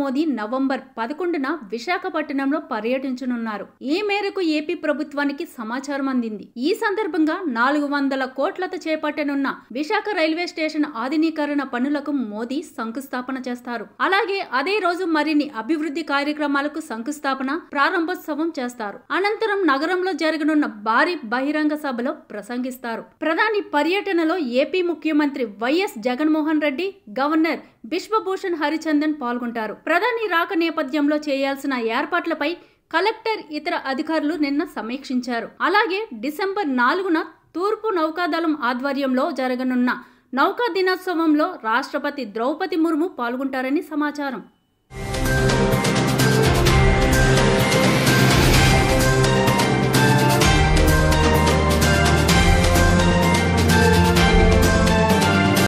Modi November పదకొండున విశాఖపట్నంలో పర్యటించనున్నారు ఈ మేరకు ఏపీ ప్రభుత్వానికి సమాచారం అందింది ఈ సందర్భంగా నాలుగు వందల కోట్లతో చేపట్టనున్న విశాఖ రైల్వే స్టేషన్ ఆధునీకరణ పనులకు మోదీ శంకుస్థాపన చేస్తారు అలాగే అదే రోజు మరిన్ని అభివృద్ధి కార్యక్రమాలకు శంకుస్థాపన ప్రారంభోత్సవం చేస్తారు అనంతరం నగరంలో జరగనున్న భారీ బహిరంగ సభలో ప్రసంగిస్తారు ప్రధాని పర్యటనలో ఏపీ ముఖ్యమంత్రి వైఎస్ జగన్మోహన్ రెడ్డి గవర్నర్ బిశ్వభూషణ్ హరిచందన్ పాల్గొంటారు ప్రధాని రాక నేపథ్యంలో చేయాల్సిన ఏర్పాట్లపై కలెక్టర్ ఇతర అధికారులు నిన్న సమీక్షించారు అలాగే డిసెంబర్ నాలుగున తూర్పు నౌకాదళం ఆధ్వర్యంలో జరగనున్న నౌకా దినోత్సవంలో రాష్ట్రపతి ద్రౌపది ముర్ము పాల్గొంటారని సమాచారం